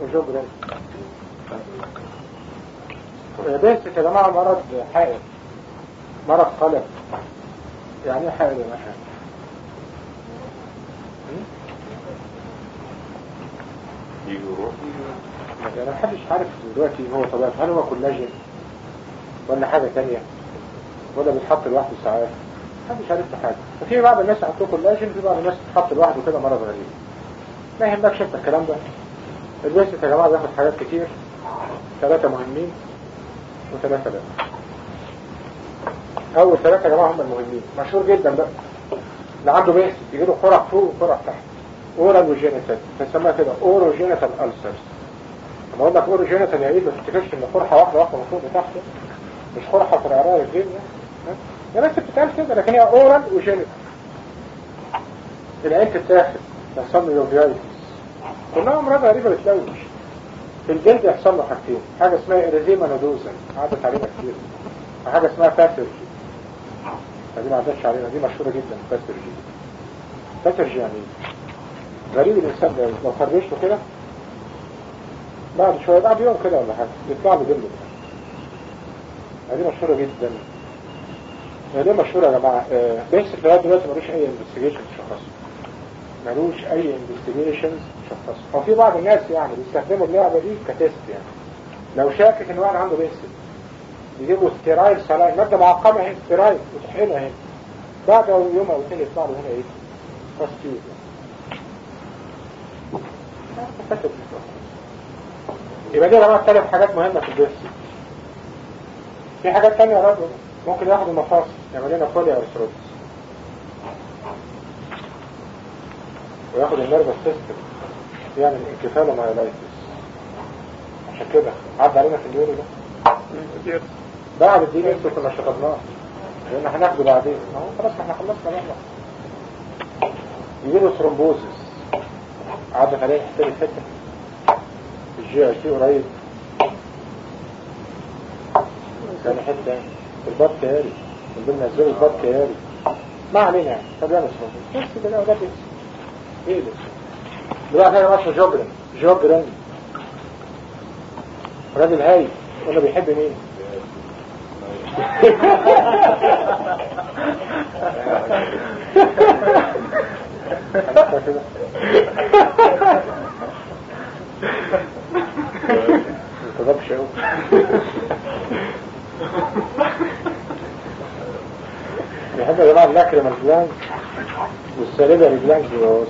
وجبرا بس يا جماعة مرض حائل مرض قلق يعني ايه حائل يا جماعة يجي يروح يعني محدش عارف دلوقتي هو طبيعته هل هو كولاجين ولا حاجة تانية ولا بيتحط لوحده ساعات محدش عارف له حاجة ففي بعض الناس يحطوه كولاجين في بعض الناس بتحط لوحده كده مرض غريب ما يهمكش انت الكلام ده البيست يا جماعة بياخد حاجات كتير ثلاثة مهمين وثلاثة لا أول ثلاثة يا جماعة هم المهمين مشهور جدا بقى اللي عنده بيست يجي له قرع فوق وقرع تحت اورال وجينيتال فنسميها كده اورو جينيتال ألسرز لما اقول لك اورو جينيتال يعني ايه ما تفتكرش ان قرحة واحدة واحدة من فوق لتحت مش قرحة في العراء الجين يا بس بتتقال كده لكن هي اورال وجينيتال العين تتاخد يحصل له يوفيايتس كلها امراض غريبة بتلوش في الجلد يحصل له حاجتين حاجة اسمها اريزيما نودوزا عدت علينا كتير وحاجة اسمها باترجي دي ما عدتش علينا دي مشهورة جدا باترجي باترجي يعني ايه؟ غريب الانسان ده لو فرشته كده بعد شوية بعد يوم كده ولا حاجة يطلع له دم دي مشهورة جدا دي مشهورة يا جماعة آه، بيحصل لغاية دلوقتي ملوش أي انفستيجيشن تشخصه ملوش أي انفستيجيشن تشخصه هو في بعض الناس يعني بيستخدموا اللعبة دي كتيست يعني لو شاكك إن واحد عنده بيحصل يجيبوا ستيرايل سلاين مادة معقمة اهي ستيرايل وتحقنها اهي بعد يوم أو اثنين يطلع له هنا إيه؟ فاستيوز يبقى دي يا جماعة ثلاث حاجات مهمة في الجسم في حاجات تانية يا رب ممكن ياخد المفاصل يعمل لنا فوليا ارثروتس وياخد النيرفس سيستم يعمل انكفالومايلايتس عشان كده عدى علينا في اليورو ده بعد الدين انتوا كنا شطبناه لان هناخده بعدين اهو خلاص احنا خلصنا بقى يجيله ثرومبوزس عدت عليه حته حته الجي اي تي قريب كان حته في الباب كياري من ضمن اسباب الباب كياري ما علينا يعني طب يلا ثرومبوزس بس كده وده بس ايه ده دلوقتي انا ماشي جوجرن جوجرن راجل هاي ولا بيحب مين كده متضبش قوي بيحب يا جماعه اللاكريمال جلاند والساليبري جلاند يبوظ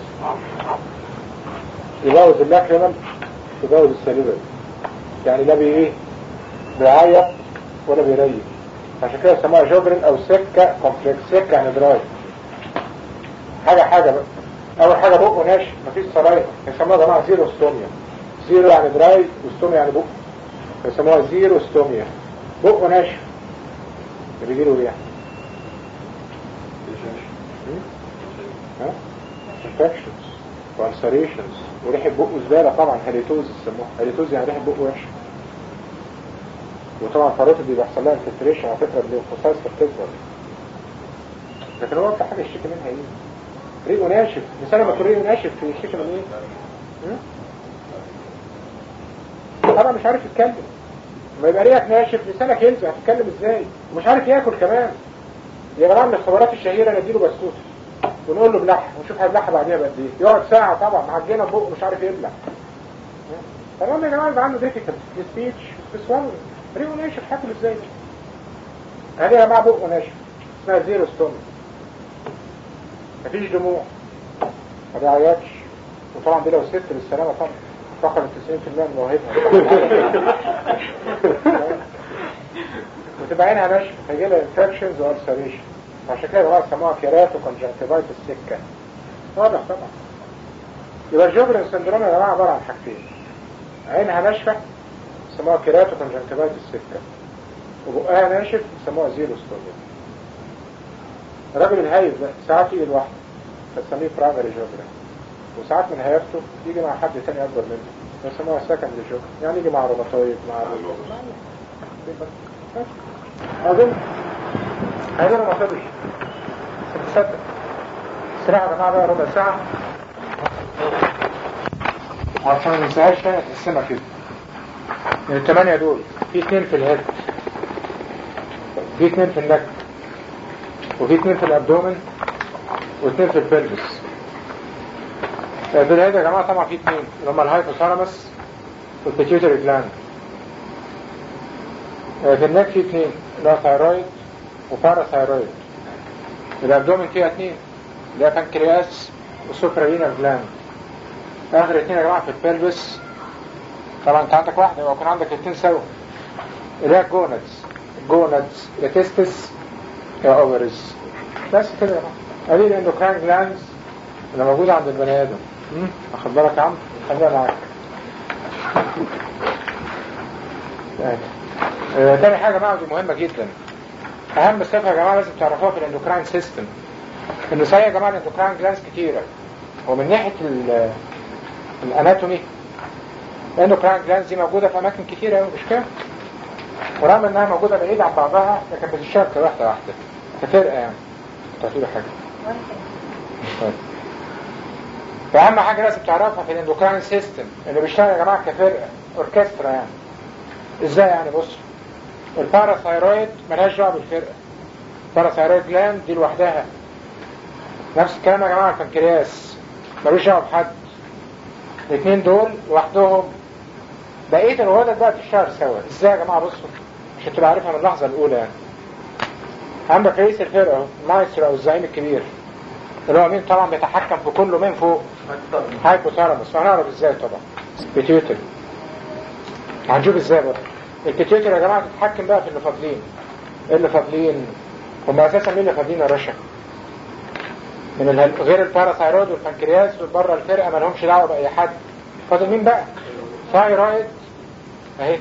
يبوظ اللاكريمال يبوظ الساليبري يعني لا بي ايه بيعيط ولا بيريح عشان كده سموها جوبرين او سكة كومبلكس سكة يعني دراي حاجة حاجة بقى اول حاجة بقه ناشف مفيش سرايا يسموها يا جماعة زيرو ستوميا زيرو يعني دراي وستوميا يعني بق يسموها زيرو ستوميا بقه ناشف اللي بيجيله ايه ها infections والسريشنز وريحة بقه زبالة طبعا هاليتوز يسموها هاليتوز يعني ريحة بقه وحشة وطبعا فاروت دي بيحصل لها انفلتريشن على فكرة الليمفوسايتس بتكبر لكن هو اكتر حاجة يشتكي منها ايه؟ ريقه ناشف مثال لما تكون ريقه ناشف يشتكي من ايه؟ م? طبعا مش عارف يتكلم لما يبقى ريقك ناشف لسانك يلزق هتتكلم ازاي؟ ومش عارف ياكل كمان يا جماعه من الخبرات الشهيره نديله بسكوت ونقول له بلح ونشوف هيبلعها بعديها بقد ايه يقعد ساعه طبعا معجنه بقه مش عارف يبلع تمام يا جماعه يبقى عنده ديفيكالت في سبيتش في سوالو ريقه ناشف هاكل ازاي هذه يا جماعه بقه ناشف اسمها زيرو ستون مفيش دموع ما بيعيطش وطبعا دي لو ست بالسلامه طبعا فقدت 90% من موهبها وتبقى عينها ناشفه فيجي لها انفكشنز والسريشن عشان كده بقى سموها كيراتو كونجنكتيفايتس السكه واضح طبعا يبقى الجوبرين سندروم يا جماعه عباره عن حاجتين عينها ناشفه سموها كيراتو كونجنكتيفايتس السكه وبقها ناشف سموها زيرو ستوميا الراجل الهايف ده ساعات يجي لوحده فتسميه برايمري جوبرين وساعات من هيافته يجي مع حد تاني اكبر منه يسموها سكندري جوبرين يعني يجي مع روماتويد مع اظن هذا ما صدش تصدق سرعة يا جماعة بقى ربع ساعة عشان ما ننساهاش تاني تقسمها كده من الثمانية دول في اثنين في الهيد في اثنين في النك وفي اثنين في الابدومن واثنين في البلفس في الهيد يا جماعة طبعا في اثنين اللي هم الهايبوثالاموس والبيتيوتري جلاند في النك في اثنين اللي هو ثايرويد وباراثايرويد الابدومن فيها اثنين اللي هي بانكرياس وسوبرالينال جلاند اخر اثنين يا جماعة في البلفس طبعا انت عندك واحدة يبقى يكون عندك الاثنين سوا اللي هي الجونادز الجونادز يا تستس يا اوفرز بس كده يا جماعة ادي الاندوكراين جلاندز اللي موجودة عند البني ادم مم، واخد بالك يا عم خليها معاك طيب. آه، تاني حاجة بقى ودي مهمة جدا أهم صفة يا جماعة لازم تعرفوها في الاندوكراين سيستم إن صحيح يا جماعة الاندوكراين جلاندز كتيرة ومن ناحية ال- الاناتومي الاندوكراين جلاندز دي موجودة في أماكن كتيرة أوي مش كده؟ ورغم إنها موجودة بعيد عن بعضها لكن بتشتغل كواحدة واحدة كفرقة يعني تعطيله حاجة طيب. فأهم حاجة لازم تعرفها في الاندوكراين سيستم اللي بيشتغل يا جماعة كفرقة أوركسترا يعني ازاي يعني بص الباراثايرويد ملهاش دعوه بالفرقه الباراثايرويد جلاند دي لوحدها نفس الكلام يا جماعه البنكرياس ملوش دعوه بحد الاثنين دول لوحدهم بقيه الغدد بقى بتشتغل سوا ازاي يا جماعه بصوا عشان تبقى عارفها من اللحظه الاولى يعني عندك رئيس الفرقه اهو المايسترو او الزعيم الكبير اللي هو مين طبعا بيتحكم في كله من فوق هايبوثالاموس وهنعرف ازاي طبعا بيتيوتري هنشوف ازاي برضه البيتيوتري يا جماعه تتحكم بقى في اللي فاضلين ايه اللي فاضلين هم اساسا مين اللي فاضلين يا رشا من ال- غير الباراثايرويد والبنكرياس بره الفرقه ما لهمش دعوه باي حد فاضل مين بقى ثايرويد اهي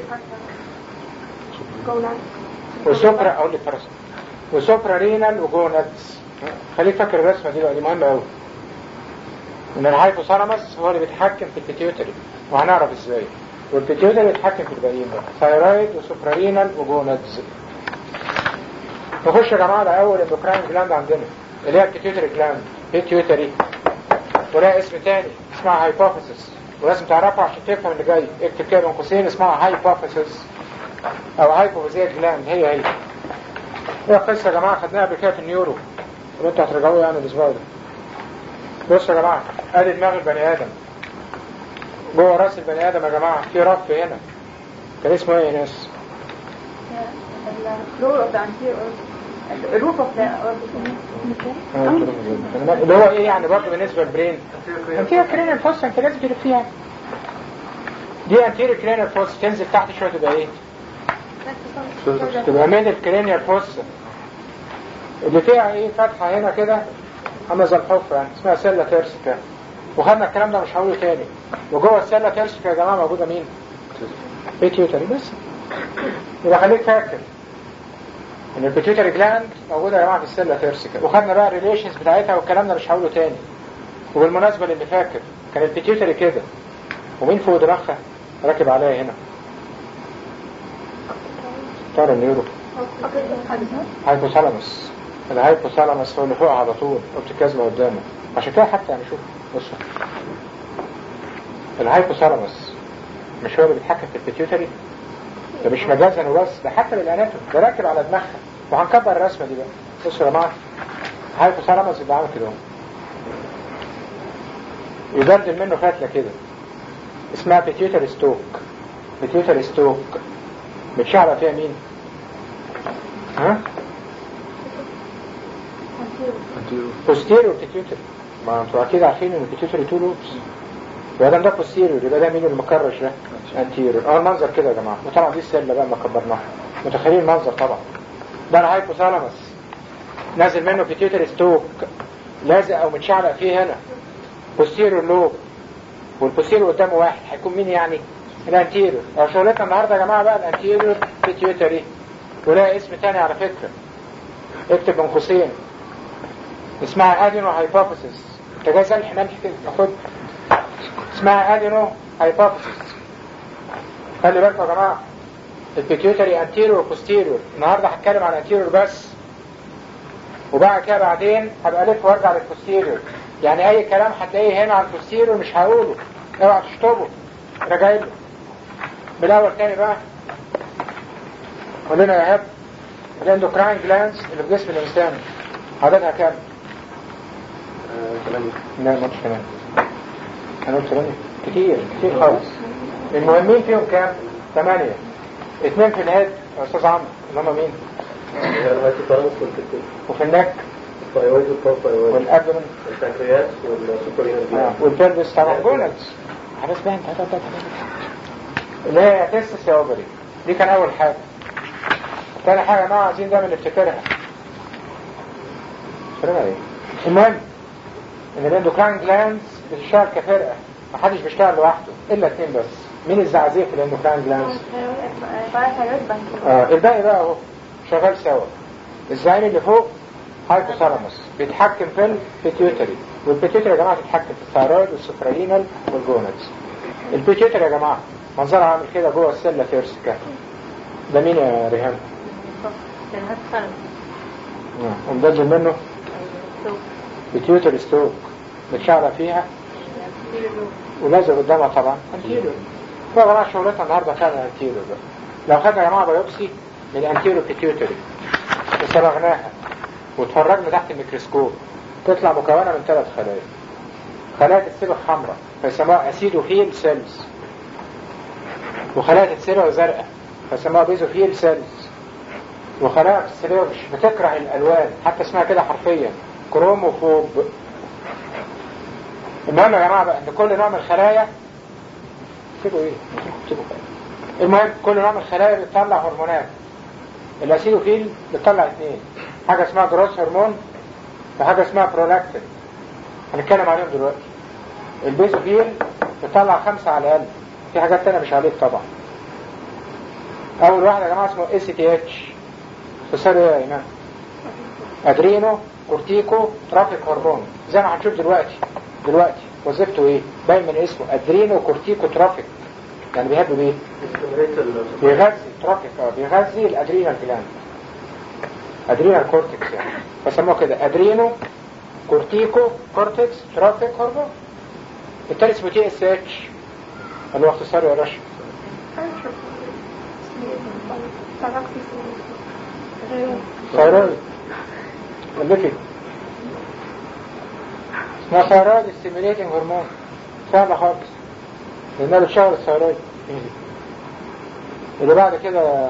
وسوبرا اقول لك فرس وسوبرا رينال وجونادز خليك فاكر الرسمه دي بقى دي مهمه قوي ان الهايبوثالاموس هو اللي بيتحكم في البيتيوتري وهنعرف ازاي والبيتيوتري بيتحكم في الباقيين بقى ثايرويد وسوبرارينال وجونادز نخش يا جماعه على اول اندوكراين جلاند عندنا اللي هي البيتيوتري جلاند بيتيوتري ولها اسم تاني اسمها هايبوفيسيس ولازم تعرفها عشان تفهم اللي جاي اكتب كده بين قوسين اسمها هايبوفيسيس او هايبوفيزيك جلاند هي هي هي قصه يا جماعه خدناها قبل كده في النيورو اللي انتوا هترجعوه يعني الاسبوع ده بصوا يا جماعه ادي دماغ البني ادم جوه راس البني ادم يا جماعه في رف هنا كان اسمه ايه يا ناس؟ الفلور اوف ذا انتير الروف اوف ذا اللي هو ايه يعني برضه بالنسبه للبرين انتيريور كرينيال فوس انت لازم تلف فيها دي انتيريور كرينيال فوس تنزل تحت شويه تبقى ايه؟ تبقى من الكرينيال فوس اللي فيها ايه فتحه هنا كده عامله زي الحفره يعني اسمها سيلا تيرسيكا وخدنا الكلام ده مش هقوله تاني وجوه السيلا تيرسيكا يا جماعه موجوده مين؟ بيتيوتري بس يبقى خليك فاكر ان البيتيوتري جلاند موجوده يا جماعه في السيلا تيرسيكا وخدنا بقى الريليشنز بتاعتها والكلام ده مش هقوله تاني وبالمناسبه للي فاكر كان البيتيوتري كده ومين فوق دماغها راكب عليها هنا طار النيورو هايبوثالاموس الهايبوثالاموس هو اللي فوق على طول وبتكازمه قدامه عشان كده حتى يعني شوف بصوا الهايبوثالاموس مش هو اللي بيتحكم في البيتيوتري ده مش مجازا وبس ده حتى بالاناتوم ده راكب على دماغها وهنكبر الرسمه دي بقى بصوا يا جماعه الهايبوثالاموس يبقى عامل كده اهو. يبردل منه فتله كده اسمها بيتيوتري ستوك بيتيوتري ستوك متشعبة فيها مين؟ ها؟ بوستيريور بيتيوتري ما انتوا اكيد عارفين ان البيتيوتري تو لوبس يبقى ده ده بوستيريور يبقى ده مين المكرش ده؟ انتيريور اه المنظر كده يا جماعه وطبعا دي السله بقى ما كبرناها متخيلين المنظر طبعا ده الهايبوثالاموس نازل منه بيتيوتري ستوك لازق او متشعلق فيه هنا بوستيريور لوب والبوستيريور قدامه واحد هيكون مين يعني؟ الانتيريور او شغلتنا النهارده يا جماعه بقى الانتيريور بيتيوتري ولها اسم تاني على فكره اكتب بين قوسين اسمها ادينو هايبوفيسيس انت جاي زي الحمام كده خد اسمها ادينو هايبوفيسيس خلي بالكم يا جماعه البيتيوتري انتيريور وبوستيريور النهارده هتكلم عن انتيريور بس وبعد كده بعدين هبقى الف وارجع للبوستيريور يعني اي كلام هتلاقيه هنا عن البوستيريور مش هقوله اوعى تشطبه راجعين له بالاول تاني بقى قول لنا يا هاب الاندوكراين جلانس اللي في جسم الانسان عددها كام؟ لا ما قلتش كمان انا قلت ثمانية كتير كتير خالص المهمين فيهم كام؟ ثمانية اثنين في الهيد يا استاذ عمرو اللي هم مين؟ الهايبوثالاموس والكتين وفي النك الثايرويد والبروثايرويد والابدومن البنكرياس والسوبرينال آه، جلاند والبلبس طبعا جولدز عرفت بقى انت هتقعد تقعد اللي هي تستس اوفري دي كان اول حاجة تاني حاجة نوع عايزين دايما نفتكرها نفتكرها ايه؟ المهم ان الاندوكراين جلاندز بتشتغل كفرقة محدش بيشتغل لوحده الا اتنين بس مين الزعازيق في الاندوكراين جلاندز؟ باراثايرويد بانكير اه الباقي بقى اهو شغال سوا الزعيم اللي فوق هايبوثالاموس بيتحكم في البيتيوتري والبيتيوتري يا جماعه بتتحكم في الثايرويد والسوبرالينال والجونادز البيتيوتري يا جماعه منظرها عامل كده جوه السله فيرس كده ده مين يا ريهام؟ ومدلل منه بيتيوتري ستوك متشعرة فيها ولازق قدامها طبعا انتيريور بقى جماعه شغلتنا النهارده فعلا انتيريور بقى لو خدنا يا جماعه بايوبسي من الانتيريور بيتيوتري وصبغناها واتفرجنا تحت الميكروسكوب تطلع مكونه من ثلاث خلايا خلايا تتسبغ حمراء فيسموها اسيدوفيل سيلز وخلايا تتسبغ زرقاء فيسموها بيزوفيل سيلز وخلايا بتتسبغ مش بتكره الالوان حتى اسمها كده حرفيا كروموفوب المهم يا جماعه بقى ان كل نوع من الخلايا اكتبوا ايه؟ اكتبوا المهم كل نوع من الخلايا بتطلع هرمونات الاسيدوفيل بتطلع اثنين حاجه اسمها جروس هرمون وحاجه اسمها برولاكتين هنتكلم عليهم دلوقتي البيزوفيل بتطلع خمسه على الاقل في حاجات تانية مش عليك طبعا اول واحد يا جماعه اسمه اس تي اتش اختصار ايه يا ايمان ادرينو كورتيكو ترافيك هرمون زي ما هنشوف دلوقتي دلوقتي وظيفته ايه باين من اسمه ادرينو كورتيكو ترافيك يعني بيهدوا بايه بيغذي ترافيك اه بيغذي الادرينال جلاند ادرينال كورتكس يعني بسموه كده ادرينو كورتيكو كورتكس ترافيك هرمون التاني اسمه تي اس اتش اللي هو اختصار يا رشا ثايرويد الليفي اسمها ثايرويد ستيميليتنج هرمون سهلة خالص لانها بتشغل الثايرويد اللي بعد كده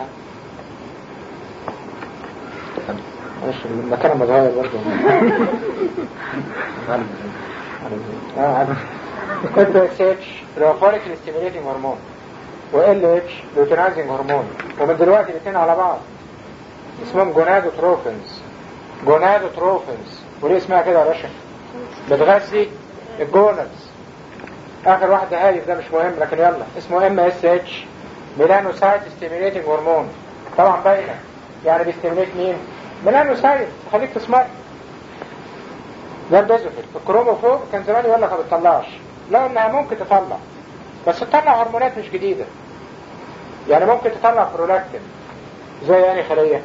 معلش المكان متغير برضه اه عارف كنت اس اتش اللي هو فوليكل ستيميليتنج هرمون وال اتش لوتينايزنج هرمون ومن دلوقتي الاثنين على بعض اسمهم جونادوتروفنز جونادوتروفنز وليه اسمها كده يا باشا بتغذي الجونادز اخر واحد هايف ده مش مهم لكن يلا اسمه ام اس اتش ميلانوسايت ستيميليتنج هرمون طبعا باينه يعني بيستيميليت مين ميلانوسايت خليك تسمع ده البيزوفيل الكرومو فوق كان زمان يقول لك ما بتطلعش لا انها ممكن تطلع بس تطلع هرمونات مش جديده يعني ممكن تطلع برولاكتين زي يعني خليه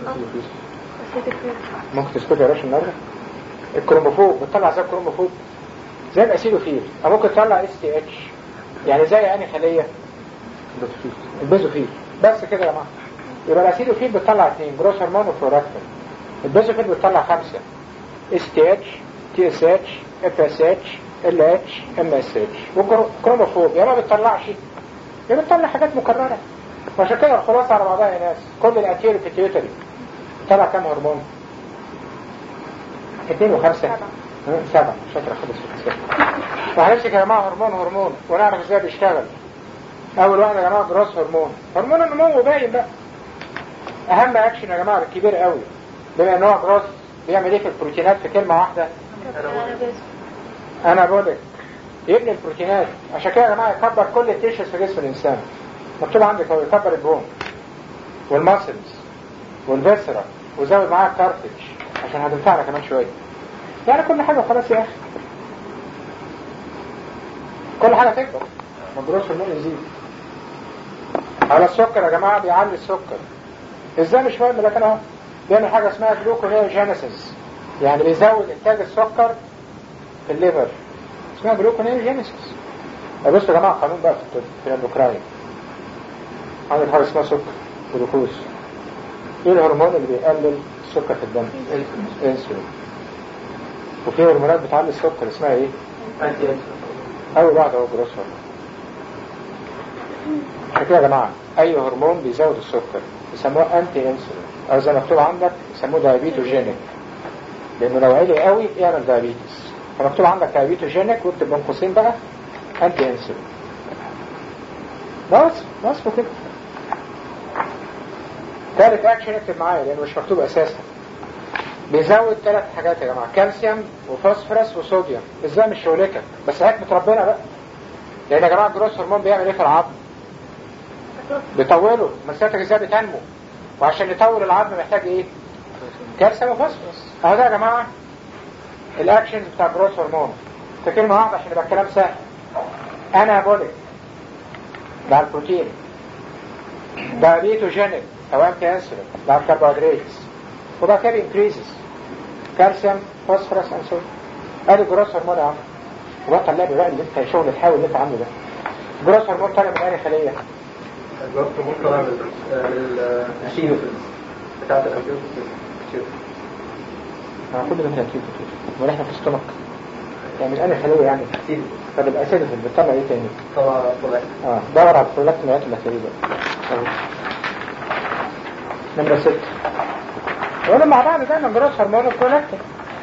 ممكن تسكت يا باشا النهارده الكروموفوب بتطلع زي الكروموفوب زي الاسيدوفيل او ممكن تطلع اس تي اتش يعني زي يعني خليه البيزوفيل بس كده يا جماعه يبقى الاسيدوفيل بتطلع اثنين جروس هرمون وفلوراكتين البيزوفيل بتطلع خمسه اس تي اتش تي اس اتش اف اس اتش ال اتش ام اس اتش والكروموفوب يا ما بتطلعش يا بتطلع حاجات مكرره وعشان كده الخلاصه على بعضها يا ناس كل الانتيريو بيتيوتري طلع كام هرمون؟ اثنين وخمسة سبعة شاطرة خلص في الحساب وهنمسك يا جماعة هرمون هرمون ونعرف ازاي بيشتغل أول واحد يا جماعة جراس هرمون هرمون النمو باين بقى أهم أكشن يا جماعة الكبير قوي بما إن هو جراس بيعمل إيه في البروتينات في كلمة واحدة أنابوليك يبني البروتينات عشان كده يا جماعة يكبر كل التيشنز في جسم الإنسان مكتوب عندك هو يكبر البون والماسلز والفيسرا وزود معاها الكارتج عشان هتنفعنا كمان شوية يعني كل حاجة خلاص يا أخي كل حاجة تكبر مجروش هرمون يزيد على السكر يا جماعة بيعلي السكر ازاي مش مهم لكن اهو بيعمل حاجة اسمها جلوكونيوجينيسيس يعني بيزود انتاج السكر في الليفر اسمها جلوكونيوجينيسيس بصوا يا جماعة قانون بقى في الطب في الاندوكراين عندك حاجة اسمها سكر جلوكوز ايه الهرمون اللي بيقلل السكر في الدم؟ انسولين وفي هرمونات بتعلي السكر اسمها ايه؟ أنتي أنتي اول واحد هو جروس هرمون احنا كده يا جماعة اي هرمون بيزود السكر يسموه انتي انسولين او زي ما مكتوب عندك يسموه دايابيتوجينيك لانه لو عالي قوي يعمل دايابيتس فمكتوب عندك دايابيتوجينيك واكتب بين قوسين بقى انتي انسولين بس بس كده ثالث اكشن اكتب معايا لانه مش مكتوب اساسا بيزود ثلاث حاجات يا جماعه كالسيوم وفوسفورس وصوديوم ازاي مش شغلتك بس حكمه ربنا بقى لان يا جماعه الجروس هرمون بيعمل ايه في العظم بيطوله مسيرتك ازاي بتنمو وعشان يطول العظم محتاج ايه كالسيوم وفوسفورس اهو ده يا جماعه الاكشنز بتاع الجروس هرمون في كلمه واحده عشان يبقى الكلام سهل انابوليك ده البروتين دايبيتوجينيك او انتي انسولين ده الكربوهيدرات وده كده انكريزز كالسيوم فوسفورس اند صوديوم ادي جروس هرمون يا عم وبطل لعب بقى اللي انت شغل الحاول اللي انت عامله ده جروس هرمون طالع من اي خليه الجروس هرمون طالع من من الشيوفيلز بتاعت الأمبيوتيك ما كل ده تركيب كتير امال احنا في الستومك يعني من اي خليه يعني أكيد طب الاسيد بتطلع ايه تاني طبعا طلع اه دور على البرولاكتينات الاخيره بقى أهو. نمرة ستة ولا مع بعض دايما جروس هرمون وبرولاكتين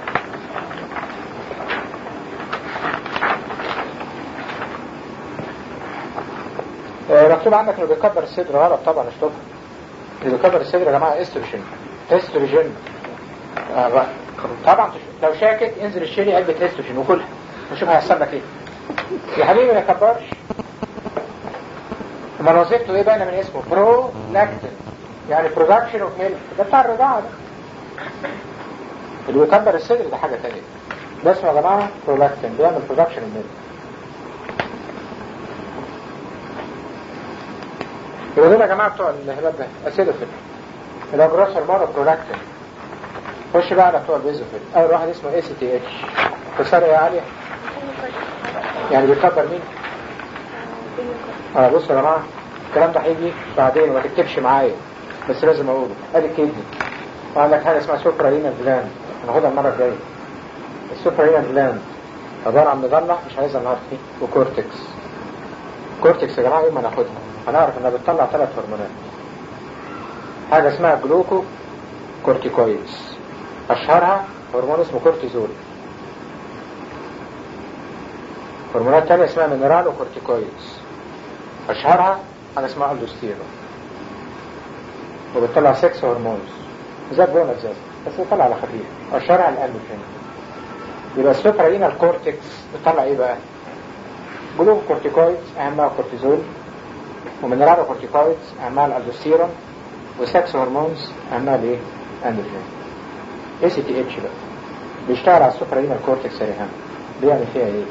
آه، مكتوب عندك انه بيكبر الصدر غلط طبعا اشطب اللي بيكبر الصدر يا جماعه استروجين استروجين آه بقى. طبعا تش- لو شاكك انزل اشتري علبه استروجين وكلها وشوف هيحصل لك ايه يا حبيبي ما يكبرش امال وظيفته ايه باينه من اسمه برو لاكتين يعني برودكشن اوف ميلك ده بتاع الرضاعه ده اللي بيكبر الصدر ده حاجه ثانيه ده اسمه يا جماعه برولاكتين بيعمل برودكشن اوف ميلك يبقى دول يا جماعه بتوع الهباب ده اسيدوفيل اللي هو جروس هرمون برولاكتين خش بقى على بتوع البيزوفيل اول واحد اسمه اي سي تي اتش اختصار ايه يا علي يعني بيكبر مين اه بصوا يا جماعه الكلام ده هيجي بعدين وما تكتبش معايا بس لازم اقوله ادي الكدني وعندك حاجه اسمها سوبرا رينال جلاند هناخدها المره الجايه السوبرا رينال جلاند عباره عن مظله مش عايزها النهارده دي وكورتكس كورتكس يا جماعه يوم ما ناخدها هنعرف انها بتطلع ثلاث هرمونات حاجه اسمها جلوكو كورتيكويدز اشهرها هرمون اسمه كورتيزول هرمونات تانية اسمها مينرالو كورتيكويدز اشهرها حاجه اسمها الدوستيرون وبتطلع سكس هرمونز زي البون اساسا بس بتطلع على خفيف اشهرها الاندروجين يبقى السوبرا الكورتكس بتطلع ايه بقى جلوكو كورتيكويدز اهمها كورتيزول ومينرالو كورتيكويدز اهمها الالدوستيرون وسكس هرمونز اهمها الايه اندروجين اي سي تي اتش بقى بيشتغل على السوبرا الكورتكس يا ريهام بيعمل فيها ايه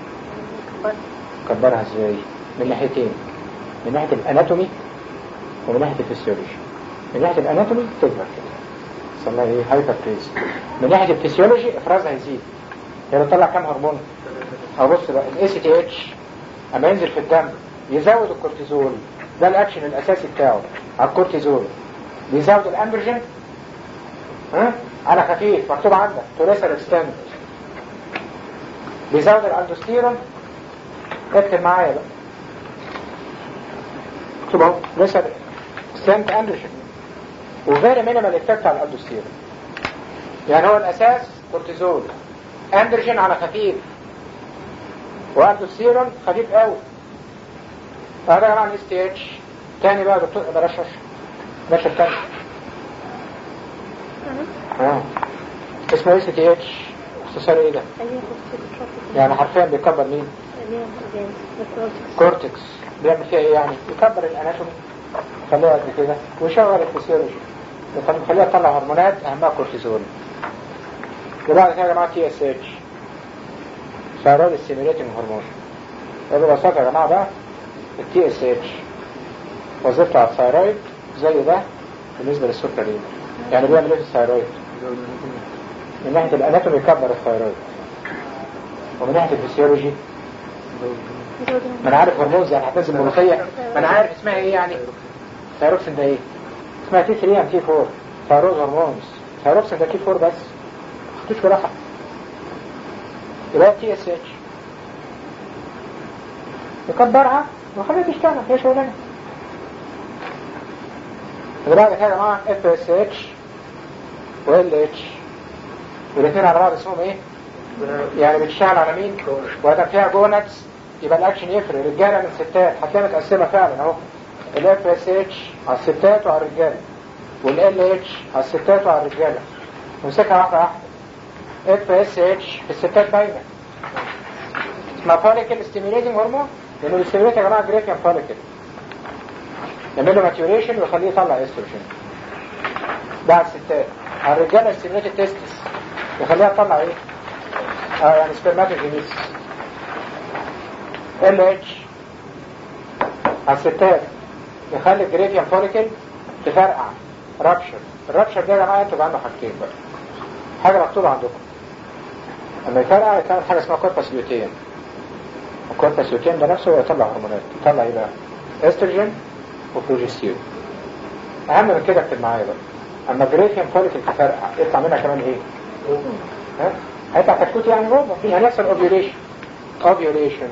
كبرها ازاي من ناحيتين من ناحية الاناتومي ومن ناحية الفسيولوجي من ناحية الاناتومي تكبر كده يسمى ايه هايبر بريز من ناحية الفسيولوجي افرازها يزيد يعني طلع كام هرمون او بص بقى الاي سي تي اتش اما ينزل في الدم يزود الكورتيزول ده الاكشن الاساسي بتاعه على الكورتيزول بيزود الاندروجين ها على خفيف مكتوب عندك توريسال اكستند بيزود الالدوستيرون اكتب معايا بقى اكتب اهو لسه ستانت اندرشن وفيري مينيمال افكت على الالدوستيرون يعني هو الاساس كورتيزول اندرجين على خفيف والدوستيرون خفيف قوي هذا يا جماعه اس تي اتش تاني بقى يا دكتور بلاش اشرح بلاش التاني اه اسمه اس تي اتش اختصار ايه ده؟ يعني حرفيا بيكبر مين؟ كورتكس بيعمل فيها ايه يعني يكبر الاناتومي يخليها قد كده ويشغل الفسيولوجي يخليها تطلع هرمونات اهمها كورتيزول وبعد كده يا جماعه تي اس اتش ثايرويد ستيميوليتنج هرمون ببساطه يا جماعه بقى التي اس اتش وظيفته على الثايرويد زي ده بالنسبه للسكرين يعني بيعمل ايه في الثايرويد؟ من ناحيه الاناتومي يكبر الثايرويد ومن ناحيه الفسيولوجي ما انا عارف هرمونز يعني هتنزل ملوخيه ما انا عارف اسمها ايه يعني ثايروكسين ده ايه اسمها تي 3 ام تي 4 ثايروز هرمونز ثايروكسين ده تي 4 بس ما خدتوش بالك يبقى تي اس اتش يكبرها وخليها تشتغل هي شغلانه دلوقتي كده يا جماعه اف اس اتش وال اتش والاثنين على بعض اسمهم ايه؟ يعني بتشتغل على مين؟ وادام فيها جونتس يبقى الاكشن يفرق رجاله من ستات هتلاقيها متقسمه فعلا اهو الاف اس اتش على الستات وعلى الرجاله والال اتش على الستات وعلى الرجاله نمسكها واحده واحده اف اس اتش في الستات باينه اسمها فوليكل ستيميوليتنج هرمون لانه بيستيميوليت يا جماعه جريفيان فوليكل يعمل له ماتيوريشن ويخليه يطلع استروجين ده على الستات على الرجاله ستيميوليت التستس يخليها تطلع ايه؟ اه يعني سبرماتوجينيس ال اتش على الستات يخلي الجريفيان فوليكل تفرقع رابشر الرابشر ده يا جماعه انتوا عنده حاجتين بقى حاجه مكتوبه عندكم لما يفرقع يتعمل حاجه اسمها كوربس لوتين الكوربس لوتين ده نفسه هو يطلع هرمونات يطلع ايه بقى؟ استروجين وبروجستيرون اهم من كده اكتب معايا بقى اما الجريفيان فوليكل تفرقع يطلع منها كمان ايه؟ ها؟ هيطلع كتكوت يعني بابا فيها نفس الاوفيوليشن اوفيوليشن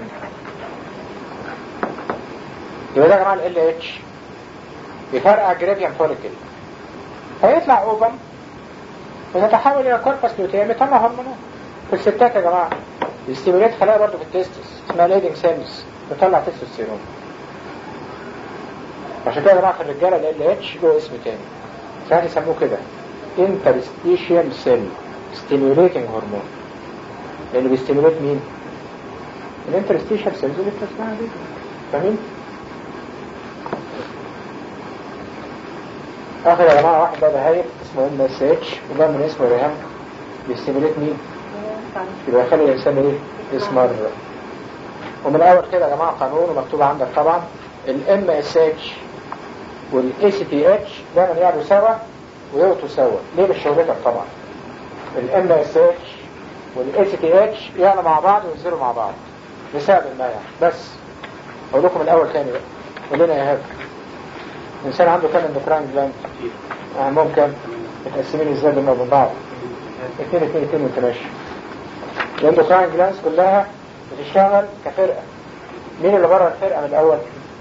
يبقى ده يا جماعه ال اتش يفرقع الجريفيان فوليكل فيطلع اوبم وتتحول الى كوربس لوتيم يطلع هرمونات في الستات يا جماعه يستيموليت خلايا برضه في التستس اسمها ليدنج سيلز تطلع تستوستيرون عشان كده يا جماعه في الرجاله ال اتش له اسم تاني ساعات يسموه كده انترستيشيال سيل ستيميوليتنج هرمون لانه بيستيموليت مين؟ الانترستيشيال سيلز اللي بتسمعها دي فاهمين؟ اخر يا جماعه واحد بقى بهايل اسمه ام اس اتش وده من اسمه ريهام بيستيموليت مين؟ يبقى يخلي الانسان ايه؟ يسمر ومن الاول كده يا جماعه قانون ومكتوب عندك طبعا الام اس اتش والاي سي تي اتش دايما يعلوا سوا ويوطوا سوا ليه مش شغلتك طبعا الام اس اتش والاي سي تي اتش يعلوا مع بعض وينزلوا مع بعض لسبب ما يعني بس اقول لكم الاول تاني بقى قول لنا يا هاب الانسان عنده كام اندوكراين جلاند اهمهم كام متقسمين ازاي بينهم وبين بعض اثنين اثنين اثنين وانت ماشي الاندوكراين جلاندز كلها بتشتغل كفرقه مين اللي بره الفرقه من الاول؟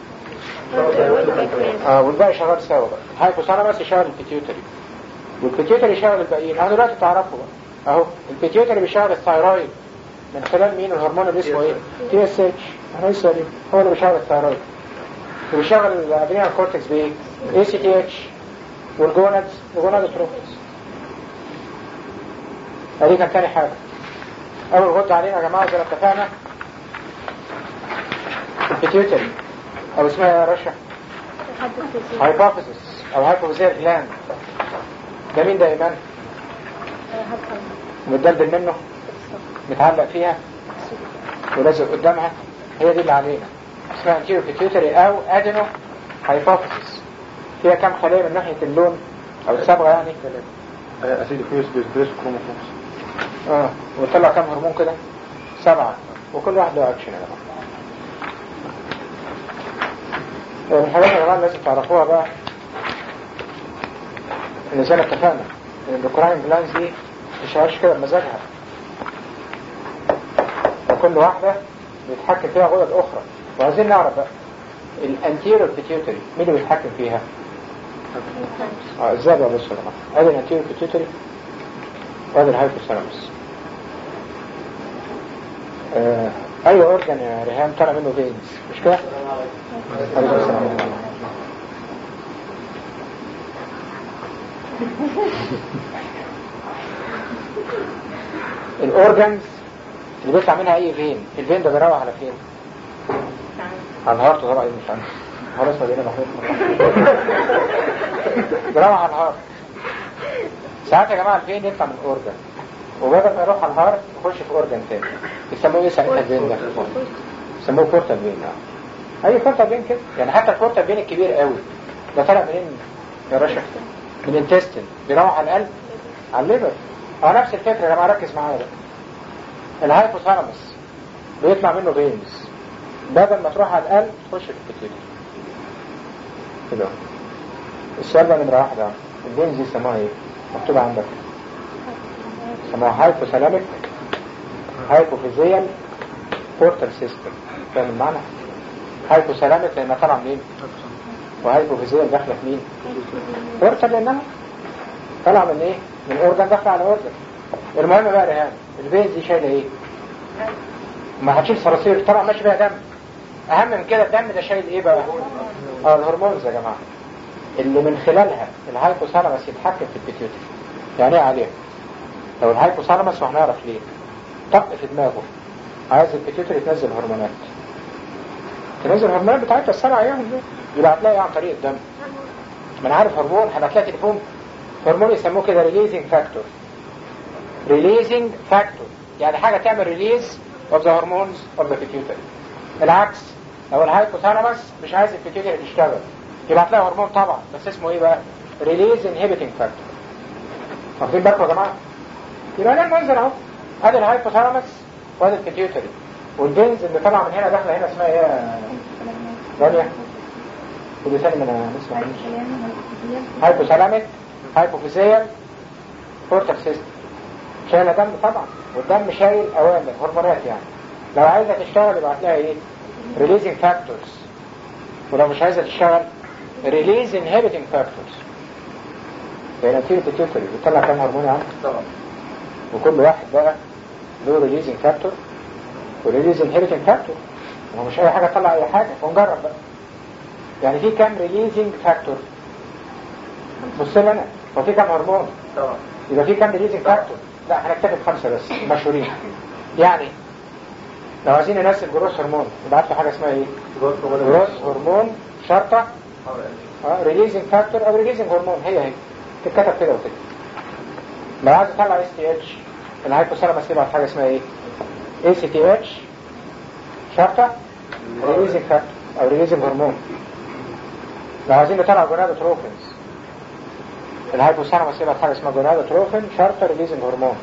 اه والباقي شغال سوا بقى الهايبوثالاموس يشغل البيتيوتري والبيتيوتري يشغل الباقيين انا دلوقتي تعرفوا بقى اهو البيتيوتري بيشغل الثايرويد من خلال مين الهرمون اللي اسمه ايه؟ تي اس اتش احنا لسه دي هو اللي بيشغل الثايرويد وبيشغل الادرينال كورتكس بايه؟ اي سي تي اتش والجونادز الجوناد تروفيس ادي كان تاني حاجه اول غد علينا يا جماعه زي ما اتفقنا البيتيوتري او اسمها يا رشا هايبوفيسس او هايبوفيزير جلاند ده مين ده ايمان متدلدل منه متعلق فيها ولازق قدامها هي دي اللي علينا اسمها انتيرو بيتيوتري او ادينو هايبوفيسس فيها كام خلية من ناحية اللون او الصبغة يعني اسيد كويس بيسبريس كروموسومز اه وطلع كام هرمون كده سبعة وكل واحد له اكشن يا جماعة من الحاجات يا جماعة لازم تعرفوها بقى ان زي ما اتفقنا ان الاندوكراين جلانز دي مش كده بمزاجها وكل واحدة بيتحكم فيها غدد اخرى وعايزين نعرف بقى الانتيريور بيتيوتري مين اللي بيتحكم فيها؟ اه ازاي بقى بصوا يا جماعة ادي الانتيريور بيتيوتري وادي الهايبوثالاموس آه اي اورجان يا ريهام طلع منه فينز مش كده؟ عليكم السلام الاورجانز اللي بيطلع منها اي فين الفين ده بيروح على فين على الهارت طبعا مش عارف خلاص ما بينا محمود بيروح على الهارت ساعات يا جماعه الفين يطلع من اورجان وبدل ما يروح على الهارت يخش في اورجان تاني يسموه ايه ساعتها الفين ده يسموه بورتال فين اه اي بورتال فين كده يعني حتى البورتال فين الكبير قوي ده طالع منين يا باشا من الانتستين بيروح على القلب على الليفر اه نفس الفكره يا جماعه ركز معايا بقى الهايبوثالاموس بيطلع منه فينز بدل ما تروح على القلب تخش في البيتيوتري كده اهو. السؤال بقى نمرة واحدة البنز دي سموها ايه؟ مكتوبة عندك سموها هايبوثالاميك هايبوفيزيال بورتال سيستم فاهم المعنى؟ هايبوثالاميك لانها طالعة منين؟ وهايبوفيزيال داخلة في مين؟ بورتال لانها طالعة من ايه؟ من اورجان داخلة على اورجان المهم بقى يا ريهان البنز دي شايلة ايه؟ ما هتشيل صراصير طبعا ماشي فيها دم اهم من كده الدم ده شايل ايه بقى اه الهرمونز يا جماعه اللي من خلالها الهايبوثالاموس يتحكم في البيتيوتري يعني ايه عليها لو الهايبوثالاموس وهنعرف ليه طق في دماغه عايز البيتيوتري تنزل هرمونات تنزل الهرمونات بتاعتها السبع ايام دول يبقى هتلاقي عن طريق الدم ما انا عارف هرمون هبقى تلاقي تليفون هرمون يسموه كده ريليزنج فاكتور ريليزنج فاكتور يعني حاجه تعمل ريليز of the hormones of the pituitary العكس لو الهايبوثالاموس مش عايز البيتيوتري تشتغل يبقى هتلاقي هرمون طبعا بس اسمه ايه بقى ريليز انهبيتنج فاكتور واخدين بالكم يا جماعه يبقى ده المنظر اهو ادي الهايبوثالاموس وادي البيتيوتري والبنز اللي طالعه من هنا داخله هنا اسمها ايه يا رانيا ودي ثاني من انا لسه ما قلتش. هايبوثالاميك هايبوفيزيال بورتال سيستم شايله دم طبعا والدم شايل اوامر هرمونات يعني لو عايزه تشتغل يبقى هتلاقي ايه ريليزنج فاكتورز ولو مش عايزه تشتغل ريليز انهبيتنج فاكتورز يعني في بيتيوتري بتطلع كام هرمون عنه طبعا وكل واحد بقى له ريليزنج فاكتور وريليز انهبيتنج فاكتور هو مش اي حاجه تطلع اي حاجه ونجرب بقى يعني في كام ريليزنج فاكتور بص لي انا هو في كام هرمون طبعا يبقى في كام ريليزنج فاكتور لا هنكتفي بخمسه بس مشهورين يعني لو عايزين ننزل جروس هرمون نبعت له حاجه اسمها ايه؟ جروس هرمون شرطه ريليزنج فاكتور او ريليزنج هرمون هي هي تتكتب كده وكده لو عايز اطلع اس تي اتش الهايبوثالاموس يبعت حاجه اسمها ايه؟ اي سي تي اتش شرطه ريليزنج فاكتور او ريليزنج هرمون لو عايزين نطلع جونادوتروفنز الهايبوثالاموس يبعت حاجه اسمها جونادوتروفين شرطه ريليزنج هرمون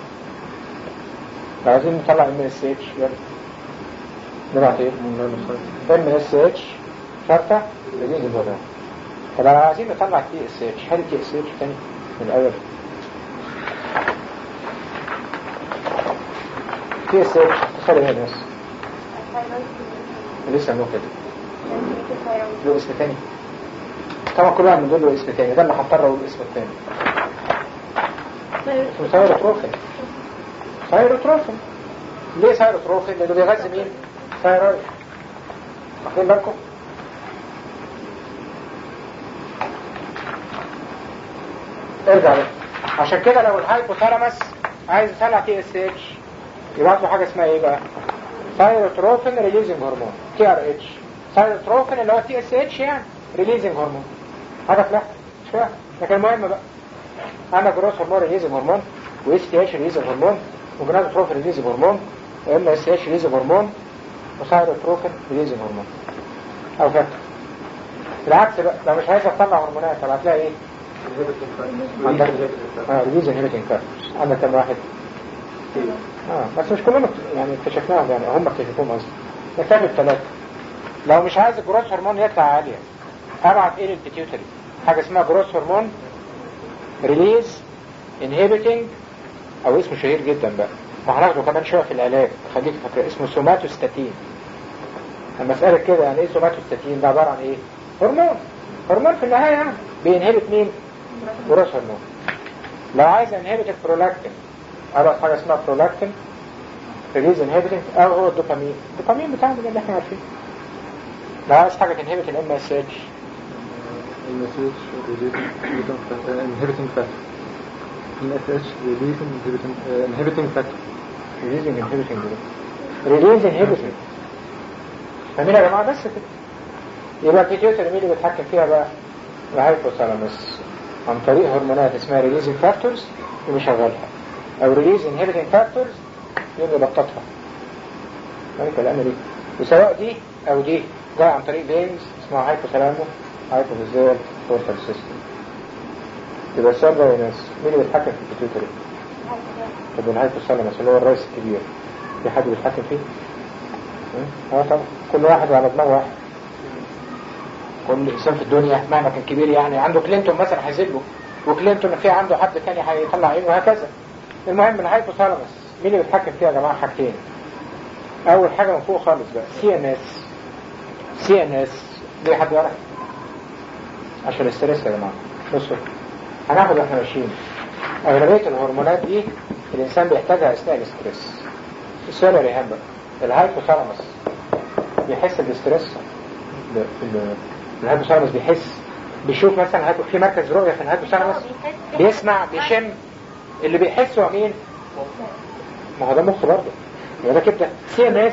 لو عايزين نطلع ام اس اتش يلا نبعت ايه؟ ام اس اتش شرطه ريليزنج هرمون طب لو عايزين نطلع تي اس اتش هل تي اس اتش تاني من الاول تي اس اتش اتصل ايه بس لسه مو كده له اسم تاني طبعا كل واحد من دول له اسم تاني ده اللي هضطر اقول اسمه التاني اسمه ثايروتروفين ثايروتروفين ليه ثايروتروفين؟ لانه بيغذي مين؟ ثايرويد واخدين بالكم؟ ارجع بقى عشان كده لو الهايبوثالاموس عايز يطلع تي اس اتش يبعت له حاجه اسمها ايه بقى؟ ثايروتروفين ريليزنج هرمون تي ار اتش ثايروتروفين اللي هو تي اس اتش يعني ريليزنج هرمون حاجه فلاح مش فاهم لكن المهم بقى انا جروس هرمون ريليزنج هرمون واس تي اتش ريليزنج هرمون وجنادوتروفين ريليزنج هرمون وام اس اتش ريليزنج هرمون وثايروتروفين ريليزنج هرمون او فاكتور بالعكس بقى لو مش عايز تطلع هرمونات طب هتلاقي ايه؟ عندك اه ريليز انهبيتنج فاكتورز عندك كم واحد؟ اه بس مش كلهم يعني اكتشفناهم يعني هم اكتشفوهم اصلا نكتفي بثلاثه لو مش عايز الجروس هرمون يطلع عاليه ابعت ايه للبيتيوتري حاجه اسمها جروس هرمون ريليز انهبيتنج او اسمه شهير جدا بقى ما هناخده كمان شويه في العلاج خليك فاكر اسمه سوماتوستاتين لما اسالك كده يعني ايه سوماتوستاتين ده عباره عن ايه؟ هرمون هرمون في النهايه يعني بينهبت مين؟ جروس هرمون لو عايز انهبت البرولاكتين ابعت حاجه اسمها برولاكتين ريليز انهبيتنج او هو الدوبامين الدوبامين بتاعنا ده اللي احنا عارفينه لو عايز حاجه تنهبت الام اس اتش المسج inhibiting factor MSH releasing inhibiting uh, inhibiting factor ريليزنج انهبيتنج ريليز انهبيتنج فاهمين يا جماعه بس كده يبقى البيتيوتري مين اللي بيتحكم فيها بقى؟ الهايبوثالاموس عن طريق هرمونات اسمها ريليزنج فاكتورز يقوم يشغلها او ريليز انهبيتنج فاكتورز يقوم يبططها مالك الامر دي وسواء دي او دي جاي عن طريق بينز اسمها هايبوثالامو هايبوفيزيال بورتال سيستم يبقى السؤال ده يا ناس مين اللي بيتحكم في البيتيوتري؟ طب الهايبوثالاموس اللي هو الرئيس الكبير في حد بيتحكم فيه؟ اه طبعا كل واحد على دماغ واحد كل انسان في الدنيا مهما كان كبير يعني عنده كلينتون مثلا هيزيد له وكلينتون في عنده حد تاني هيطلع عينه وهكذا المهم الهايبوثالاموس مين اللي بيتحكم فيها يا جماعه حاجتين اول حاجه من فوق خالص بقى سي ان اس سي ان اس دي حد يعرف عشان الاستريس يا جماعه بصوا هناخد واحنا ماشيين اغلبيه الهرمونات دي الانسان بيحتاجها اثناء الاستريس السؤال يا ريهام بقى الهايبوثالاموس بيحس بالاستريس ال- ال- الهايبوثالاموس بيحس بيشوف مثلا هايبو- في مركز رؤيه في الهايبوثالاموس بيسمع بيشم اللي بيحس هو مين؟ ما هو ده مخ برضه يبقى ده كده سي ام اس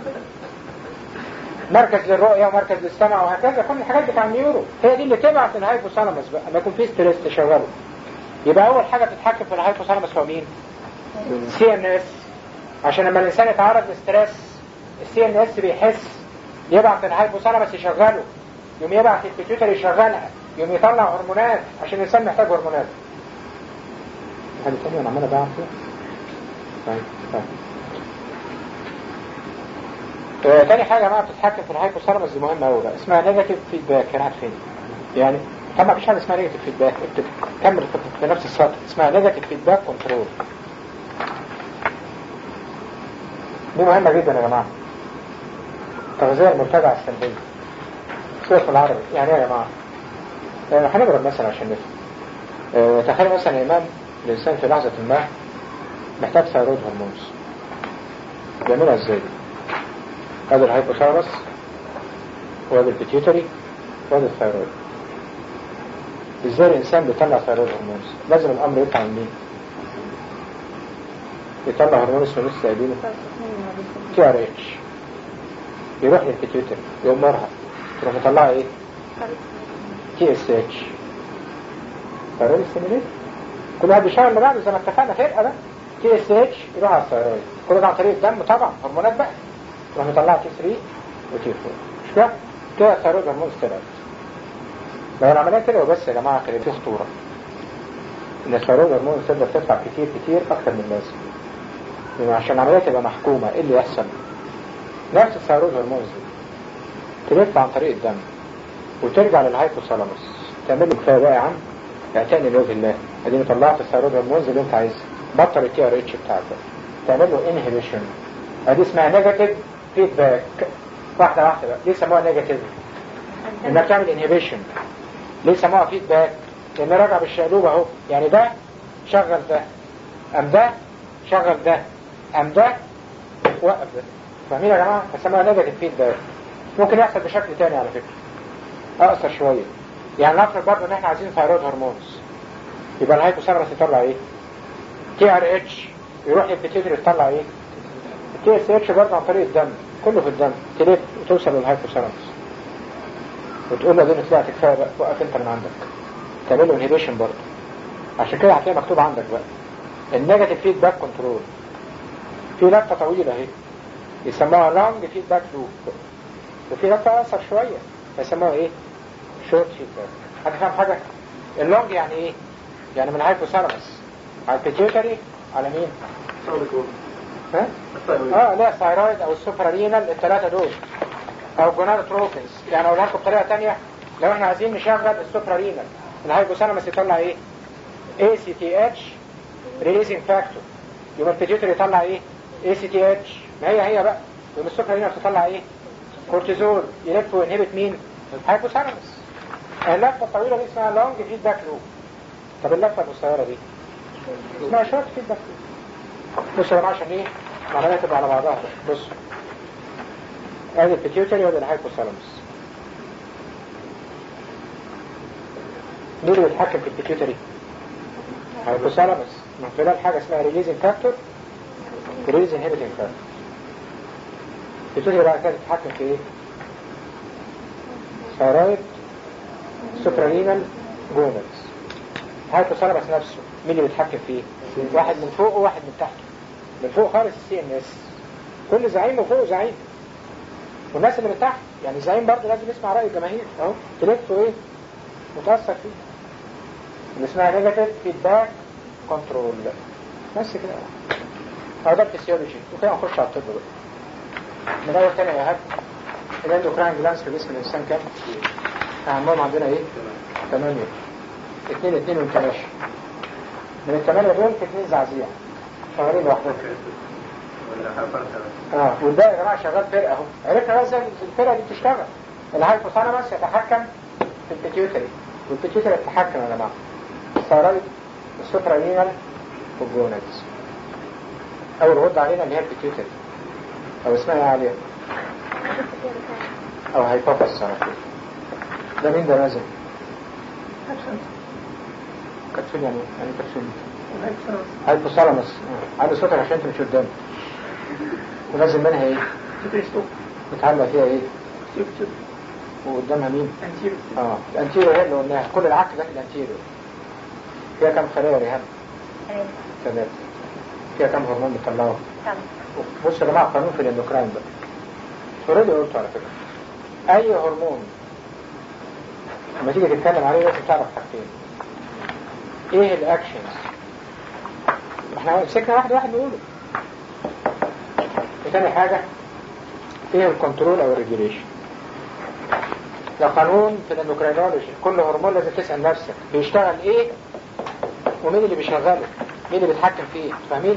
مركز للرؤيه ومركز للسمع وهكذا كل الحاجات بتاع النيورو هي دي اللي تبعت الهايبوثالاموس بقى لما يكون في ستريس تشغله يبقى اول حاجه تتحكم في الهايبوثالاموس هو مين؟ سي ان اس عشان لما الانسان يتعرض لستريس السي ان اس بيحس يبعت الهايبوثالاموس يشغله يوم يبعت البيتيوتر يشغلها يوم يطلع هرمونات عشان الانسان محتاج هرمونات حاجه ثانيه انا عمال ابعت فيها طيب طيب آه، تاني حاجة بقى بتتحكم في الهايبوثالاموس دي مهمة أوي بقى اسمها نيجاتيف فيدباك هنا فين؟ يعني طبعا مفيش حاجة اسمها نيجاتيف فيدباك اكتب كمل في- في نفس السطر اسمها نيجاتيف فيدباك كنترول دي مهمة جدا يا جماعة التغذية المرتجعة السلبية صورة العربي يعني ايه يا جماعة؟ آه، هنضرب مثلا عشان نفهم آه، تخيل مثلا يا إمام الإنسان في لحظة ما محتاج ثيرويد هرمونز بيعملها ازاي دي؟ هذا الهايبوثالاموس وهذا البيتيوتري وهذا الثيرويد ازاي الانسان بيطلع ثيرويد هرمونز لازم الامر يطلع من مين يطلع هرمون اسمه لسه قايلينه تي ار اتش يروح للبيتيوتري يأمرها تروح مطلعها ايه تي اس اتش ثيرويد ستيميليت كل واحد بيشتغل اللي بعده زي ما اتفقنا فرقه بقى تي اس اتش يروح على الثيرويد كل ده عن طريق الدم طبعا هرمونات بقى تروح مطلعها تي 3 وتي 4 مش كده؟ كده الثيرويد هرمون طلعت لو العملية كده وبس يا جماعة كده في خطورة ان الثيرويد هرمون تقدر تطلع كتير كتير اكتر من اللازم يعني عشان العملية تبقى محكومة ايه اللي يحصل؟ نفس الثيرويد هرمون دي تلف عن طريق الدم وترجع للهايبوثالاموس تعمل له كفايه بقى يا عم اعتني لوجه الله اديني طلعت الثيرويد هرمونز اللي انت عايزها بطل التي ار اتش بتاعك تعمل له انهبيشن ادي اسمها نيجاتيف فيدباك واحده واحده بقى ليه سموها نيجاتيف؟ انك تعمل انهبيشن ليه سموها فيدباك؟ لان راجع بالشقلوب اهو يعني ده شغل ده ام ده شغل ده ام ده وقف ده فاهمين يا جماعه؟ فسموها نيجاتيف فيدباك ممكن يحصل بشكل تاني على فكره اقصر شويه يعني نفرض برضه ان احنا عايزين ثيرويد هرمونز يبقى الهايبوثالاموس يطلع ايه؟ تي ار اتش يروح للبيتيوتري يطلع ايه؟ التي اس اتش برضه عن طريق الدم كله في الدم تلف وتوصل للهايبوثالاموس وتقول له دي طلعت كفايه بقى وقف انت من عندك تعمل له انهبيشن برضه عشان كده هتلاقي مكتوب عندك بقى النيجاتيف فيدباك كنترول في لفه طويله اهي يسموها لونج فيدباك لوب وفي لفه اقصر شويه يسموها ايه؟ شورت فيدباك هتفهم حاجه؟ اللونج يعني ايه؟ يعني من الهايبوثالاموس على البيتيوتري على مين؟ ها؟ اه لا الثايرويد او السوبرارينال الثلاثه دول او جونادوتروفنز يعني اقولها لكم بطريقه ثانيه لو احنا عايزين نشغل السوبرارينال الهايبوثالاموس يطلع ايه؟ اي سي تي اتش ريليزنج فاكتور يوم البيتيوتري يطلع ايه؟ اي سي تي اتش ما هي هي بقى يوم السوبرارينال تطلع ايه؟ كورتيزول يلف وينهبت مين؟ الهايبوثالاموس اللفه الطويله دي اسمها لونج فيدباك لوب طب اللفه القصيره دي اسمها شورت فيدباك لوب بصوا يا جماعه عشان ايه؟ العمليه تبقى على بعضها بصوا ادي البيتيوتري وادي الهايبوثالاموس مين اللي بيتحكم في البيتيوتري؟ الهايبوثالاموس من خلال حاجه اسمها ريليزنج فاكتور وريليز انهبيتنج فاكتور البيتيوتري بعد كده بتتحكم في ايه؟ ثايرويد سوبرانينال جونز الهايبوثالاموس نفسه مين اللي بيتحكم فيه؟ واحد من فوق وواحد من تحت من فوق خالص السي ان اس كل زعيم وفوق زعيم والناس اللي من تحت يعني الزعيم برضه لازم يسمع رأي الجماهير اهو تلف ايه متأثر فيه اللي اسمها نيجاتيف فيدباك كنترول بس كده اهو ده الفسيولوجي وكده نخش على الطب بقى من اول تاني يا هب الاندوكراين جلانس في جسم الانسان كام؟ اهمهم عندنا ايه؟ ثمانية اثنين اثنين وانت ماشي من الثمانية دول في اثنين زعزيع شغالين لوحدهم ولا حرفان اه والباقي يا جماعه شغال فرقه اهو عرفنا بقى ازاي الفرقه دي بتشتغل الهايبوثالاموس يتحكم في البيتيوتري والبيتيوتري يتحكم يا جماعه الثيرويد السوبرالينال والجونادز اول غده علينا اللي هي البيتيوتري او اسمها ايه عليها او هايبوفيس على طول ده مين ده نازل؟ كبسول يعني يعني كبسول هايبوثالاموس آه. عنده صوتك عشان انت مش قدامي ونازل منها ايه؟ متعلق فيها ايه؟ وقدامها مين؟ اه الانتيريور هي اللي قلناها كل العك ده في الانتيريور فيها كام خلية يا ريهام؟ ثلاثة فيها كام هرمون بيطلعوا؟ بص يا جماعة قانون في الاندوكراين بقى اوريدي قلته على فكرة أي هرمون لما تيجي تتكلم عليه لازم تعرف حاجتين ايه الاكشنز احنا مسكنا واحد واحد نقوله وتاني حاجة ايه الكنترول او الريجوليشن ده قانون في الاندوكرينولوجي كل هرمون لازم تسأل نفسك بيشتغل ايه ومين اللي بيشغله مين اللي بيتحكم فيه فاهمين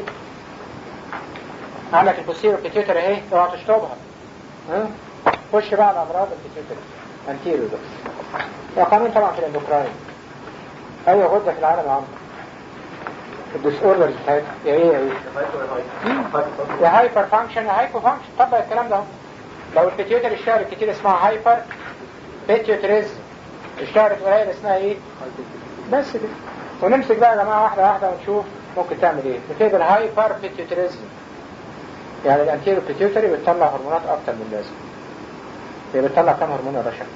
عندك البوسيرو بيتيوتري اهي اوعى تشطبها ها خش بقى على امراض البيتيوتري انتيريو ده ده قانون طبعا في الاندوكراين اي غده في العالم عامه الديس اوردرز بتاعتها يا ايه يا ايه يا هايبر فانكشن يا هايبو فانكشن طبق الكلام ده اهو. لو البيتيوتري اشتهرت كتير اسمها هايبر بيتيوتريز اشتهرت قليل اسمها ايه بس كده ونمسك بقى يا جماعه واحده واحده ونشوف ممكن تعمل ايه بتقبل هايبر بيتيوتريزم يعني الانتيرو بيتيوتري بتطلع هرمونات اكتر من اللازم هي بتطلع كام هرمون يا باشا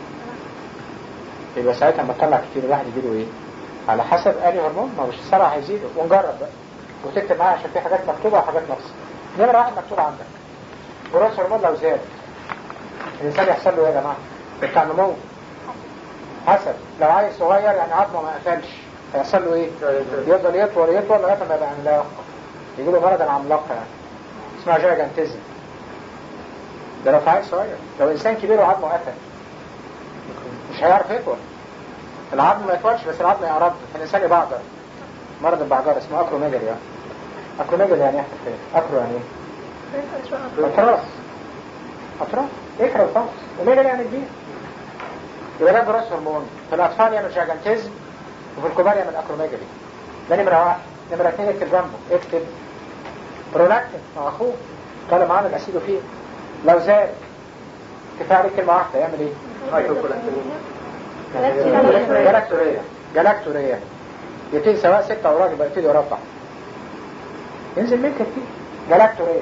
يبقى ساعتها لما تطلع كتير الواحد يجيله ايه على حسب انهي هرمون ما هو مش السرعه هيزيدوا ونجرب بقى وتكتب معايا عشان في حاجات مكتوبه وحاجات ناقصه نمره واحد مكتوب عندك جراس هرمون لو زاد الانسان يحصل له ايه يا جماعه بتاع نمو حسب لو عيل صغير يعني عظمه ما قفلش هيحصل له ايه يفضل يطول يطول لغايه ما يبقى عملاق يجي له مرض العملاق يعني اسمها جايجانتيزم ده لو في عيل صغير لو انسان كبير وعظمه قفل مش هيعرف يطول العظم ما يطولش بس العظم يعرض فالانسان يبعجر مرض البعجر اسمه اكروميجالي يعني اكروميجالي يعني يحصل فين اكرو يعني ايه اطراف اطراف اكرا الفص وميجالي يعني كبير يبقى ده جراس هرمون في الاطفال يعمل جاجانتيزم وفي الكبار يعمل اكروميجالي ده نمره واحد نمره اثنين اكتب جنبه اكتب برولاكتين مع اخوه طالما عامل اسيدوفيل لو زاد كفايه عليك كلمه واحده يعمل ايه؟ جلاكتوريا جلاكتوريا يبتدي سواء ستة أوراق يبقى يبتدي يربع ينزل ملك كتير جلاكتوريا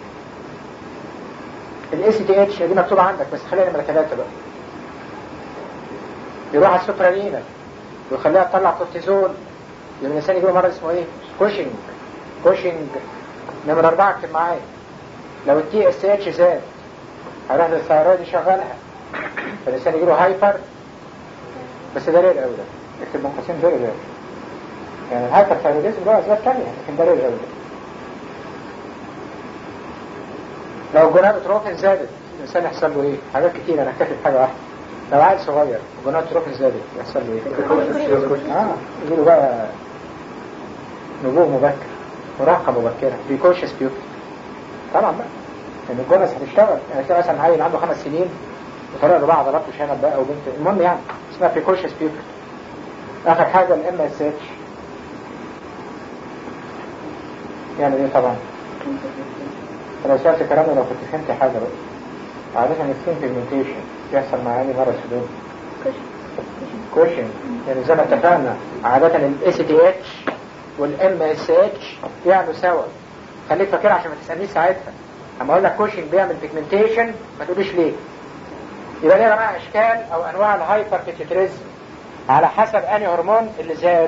الاي سي تي اتش دي مكتوبة عندك بس خليها نمرة ثلاثة بقى يروح على السوبرالينا ويخليها تطلع كورتيزول يبقى الإنسان يجيله مرض اسمه ايه؟ كوشنج كوشنج نمرة أربعة اكتب معايا لو التي اس اتش زاد هيروح للثيرويد يشغلها فالإنسان يجيله هايبر بس ده رير قوي ده اكتب بين قوسين رير رير يعني الهايبر ثايرويدزم له اسباب ثانيه لكن ده رير قوي ده لو الجونادوتروفين زادت الانسان يحصل له ايه؟ حاجات كتير انا كاتب حاجه واحده لو عيل صغير الجونادوتروفين زادت يحصل له ايه؟ اه يجي له بقى نبوغ مبكر مراهقه مبكره بريكوشس بيوت طبعا بقى لان الجونس هتشتغل يعني تلاقي مثلا عيل عنده خمس سنين وطلع له بقى عضلات وشنب بقى وبنت المهم يعني اسمها بريكوشس بيوت اخر حاجه الام اس اتش يعني ايه طبعا لو سألت كلامي لو كنت فهمت حاجة بقى عادة السين بيجمنتيشن يحصل مع أي مرض سدود كوشن يعني زي ما اتفقنا عادة الاي سي تي اتش والام اس اتش يعملوا سوا خليك فاكر عشان ما تسألنيش ساعتها اما اقول لك كوشن بيعمل بيجمنتيشن ما تقوليش ليه يبقى ليه يا جماعه اشكال او انواع الهايبر بيتيتريزم على حسب انهي هرمون اللي زاد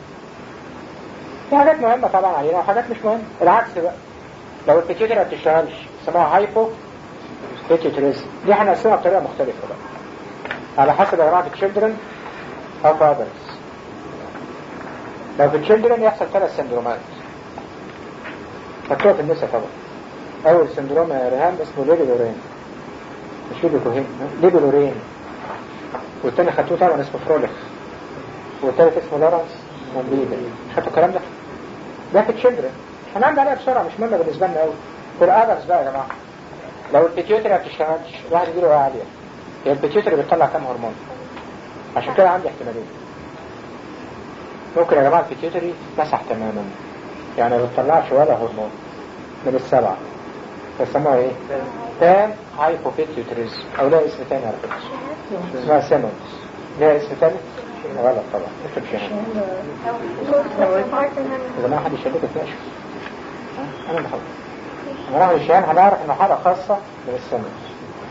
في حاجات مهمة طبعا علينا وحاجات مش مهمة العكس بقى لو البيتيوتري ما بتشتغلش اسمها هايبو بيتيوتريزم دي هنقسمها بطريقة مختلفة بقى على حسب يا جماعة في تشيلدرن او في ادلتس لو في تشيلدرن يحصل ثلاث سندرومات مكتوبة في النساء طبعا اول سندروم يا ريهام اسمه ليبيلورين مش ليبيلورين ليبيلورين والتاني خدتوه طبعا اسمه فروليك والتالت اسمه لارنس ومبيدا خدتوا الكلام ده ده في تشيلدرن هنعمل عليها بسرعه مش مهمه بالنسبه لنا قوي في الادلتس بقى يا جماعه لو البيتيوتري ما بتشتغلش الواحد يجيله وقع عاليه هي البيتيوتري بتطلع كام هرمون عشان كده عندي احتمالين ممكن يا جماعه البيتيوتري مسح تماما يعني ما بتطلعش ولا هرمون من السبعه بيسموها ايه؟ تام هايبوبيتيوتريز او لها اسم تاني على فكره اسمها سيمونز لها اسم تاني؟ غلط طبعا اكتب شهر إذا ما حد يشبك اتناقش أنا بحب أنا راح الشهان هنعرف إنه حالة خاصة من السيمونز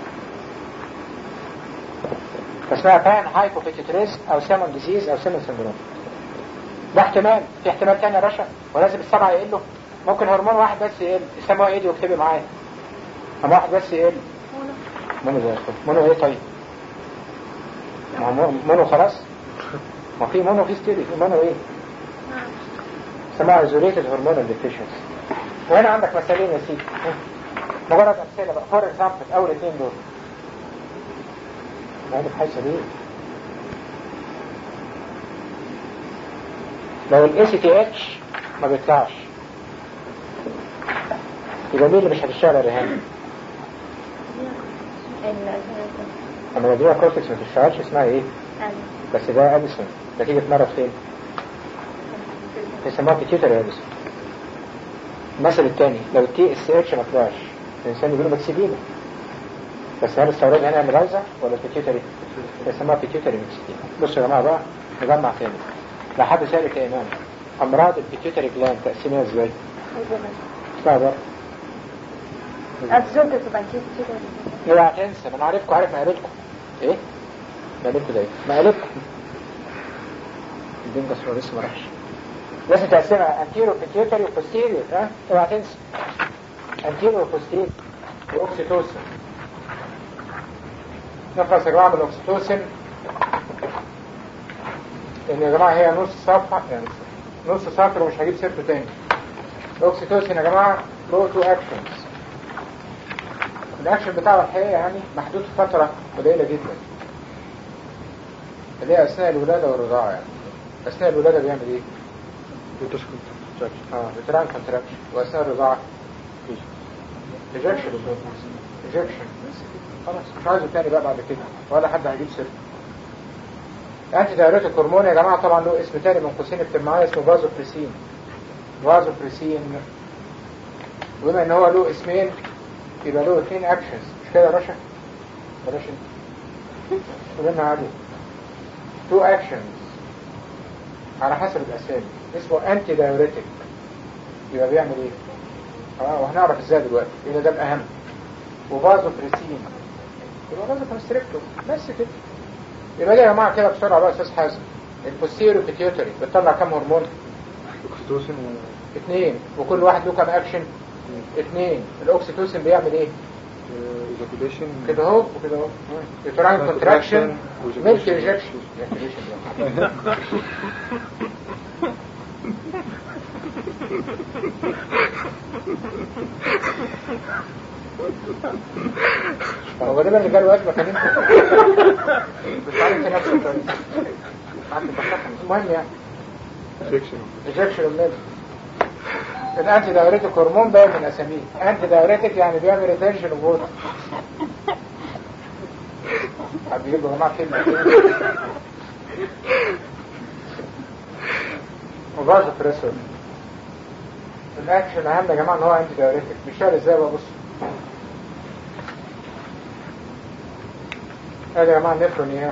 فاسمها بان هايبوبيتيوتريز أو سيمون ديزيز أو سيمون سندروم ده احتمال في احتمال تاني يا رشا ولازم السبعة يقلوا ممكن هرمون واحد بس يقل يسموها ايه دي واكتبي معايا هرمون واحد بس يقل مونو زي الفل مونو ايه طيب ما هو مو- مونو خلاص ما في مونو في ستيري في مونو ايه اسمها ايزوليتد هرمونال ديفيشنسي وهنا عندك مثالين يا سيدي مجرد امثله بقى فور اكزامبل اول اثنين دول هذا بحيث ايه لو الاي سي تي اتش ما بيطلعش يبقى مين اللي مش هتشتغل يا ريهام؟ لما الادويه كورتكس ما تشتغلش اسمها ايه؟ بس ده اديسون نتيجه مرض فين؟ بيسموها بيتيوتري اديسون المثل الثاني لو التي اس اتش ما طلعش الانسان يقول له مكسبينه بس هل استوردها هنا ملايزة ولا بيتيوتري؟ بيسموها بيتيوتري مكسبينه بصوا يا جماعه بقى نجمع تاني لو حد سألك يا امام امراض البيتيوتري جلاند تقسيمها ازاي؟ اسمها بقى أبزوربت وبنكيس كده اوعى تنسى ما انا عارفكم عارف مقالبكم ايه؟ مقالبكم ده ايه؟ مقالبكم الدنجس هو لسه ما راحش لازم تقسمها انتيرو بيتيوتري وبوستيريور ها اوعى تنسى انتيرو وبوستيريور واوكسيتوسن نخلص يا جماعه من الاوكسيتوسن لان يا جماعه هي نص صفحه يعني نص سطر ومش هجيب سيرته تاني الاوكسيتوسن يا جماعه له تو اكشنز الاكشن بتاعه الحقيقه يعني محدود في فتره قليله جدا اللي هي اثناء الولاده والرضاعه يعني اثناء الولاده بيعمل ايه؟ اه بتران كونتراكشن واثناء الرضاعه ريجكشن ريجكشن خلاص مش عايزه تاني بقى بعد كده ولا حد هيجيب سيرته انتي دايوريتك هرمون يا جماعه طبعا له اسم تاني من قوسين اكتب معايا اسمه فازوبريسين فازوبريسين وبما ان هو له اسمين يبقى له اثنين اكشنز مش كده يا باشا بلاش انت قولنا عليه تو اكشنز على حسب الاسامي اسمه انتي دايوريتك يبقى بيعمل ايه اه وهنعرف ازاي دلوقتي لان ده الاهم وفازو بريسين يبقى فازو كونستريكتور بس كده يبقى دي يا جماعه كده بسرعه بقى يا استاذ حازم البوستيريو بيتيوتري بتطلع كام هرمون؟ اكسيتوسين اثنين وكل واحد له كام اكشن؟ اثنين الاوكسيتوسين بيعمل ايه؟ وايجاكوليشن كده اهو وكده اهو يوتراين كونتراكشن ميلك ريجكشن هو ده اللي جاله ازمه كان انت مش عارف نفسك كويس عارف تفكر. المهم يعني انفكشن ريجكشن الميلك الانتي دايوريتك هرمون باين من اساميه انتي دايوريتك يعني بيعمل ريتنشن اوف ووتر حبيبي يا جماعه كلمه وبازو بريسور الاكشن اهم يا جماعه ان هو انتي دايوريتك بيشتغل ازاي بقى بص ادي يا جماعه نفرون ايه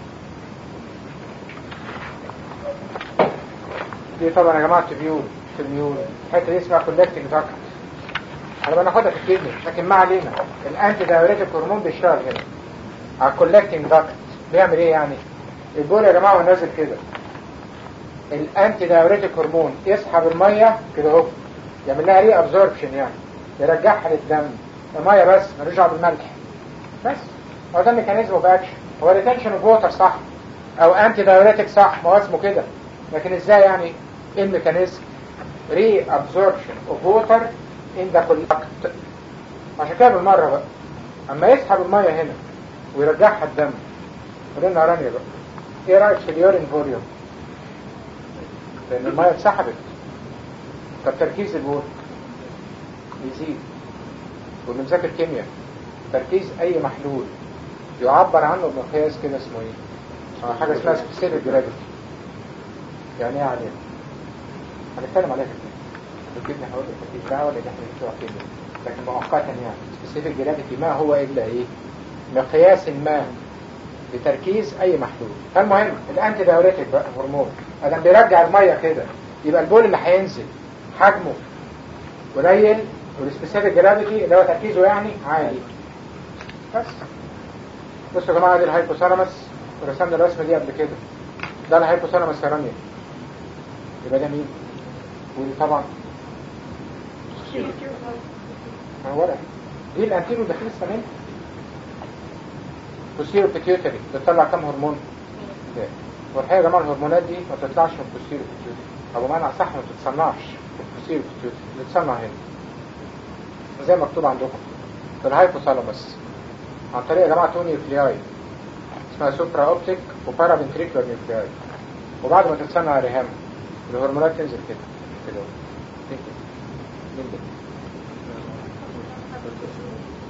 دي طبعا يا جماعه تبيول تبيول الحته دي اسمها كولكتنج فاكتور احنا بناخدها في الكدني لكن ما علينا الانتي دايوريتك هرمون بيشتغل هنا على الكولكتنج داكت بيعمل ايه يعني البول يا جماعه ونازل كده الانتي دايوريتك هرمون يسحب الميه كده اهو يعمل لها ري ابزوربشن يعني يرجعها للدم الميه بس ملوش دعوه بالملح بس هو ده الميكانيزم اوف اكشن هو ريتنشن اوف ووتر صح او انتي دايوريتك صح ما هو اسمه كده لكن ازاي يعني ايه الميكانيزم ري ابزوربشن اوف ووتر ان ذا كولكت عشان كده بالمره بقى اما يسحب الميه هنا ويرجعها الدم قلنا رانيا بقى ايه رايك في اليورين فوليوم لان الميه اتسحبت طب تركيز البول يزيد واللي مذاكر كيمياء تركيز اي محلول يعبر عنه بمقياس كده اسمه ايه اه حاجه اسمها سبيسيفيك جرافيتي يعني ايه عليها هنتكلم عليها في الكيمياء هقول لك مفيش دعوه لان احنا بنشوف كيمياء لكن مؤقتا يعني سبيسيفيك جرافيتي ما هو الا ايه مقياس ما لتركيز اي محلول فالمهم الانتي دايوريتك بقى هرمون ادم بيرجع الميه كده يبقى البول اللي هينزل حجمه قليل والسبيسيفيك جرافيتي اللي هو تركيزه يعني عالي بس بصوا يا جماعه دي الهايبوثالاموس ورسمنا الرسمه دي قبل كده ده الهايبوثالاموس ثرانيا يبقى ده مين؟ ودي طبعا ما هو ورق دي الانتيرو داخل السمين بوستيرو بيتيوتري بتطلع كام هرمون؟ ده. والحقيقه يا جماعه الهرمونات دي ما بتطلعش من البوستيرو بيتيوتري او بمعنى صح ما بتتصنعش في البوستيرو بيتيوتري بتتصنع هنا زي ما مكتوب عندكم في الهايبوثالاموس عن طريق يا جماعه تو نيوكلياي اسمها سوبرا اوبتيك وبارا فنتريكولار نيوكلياي وبعد ما تتصنع ريهام الهرمونات تنزل كده كده مين كده؟ مين ده؟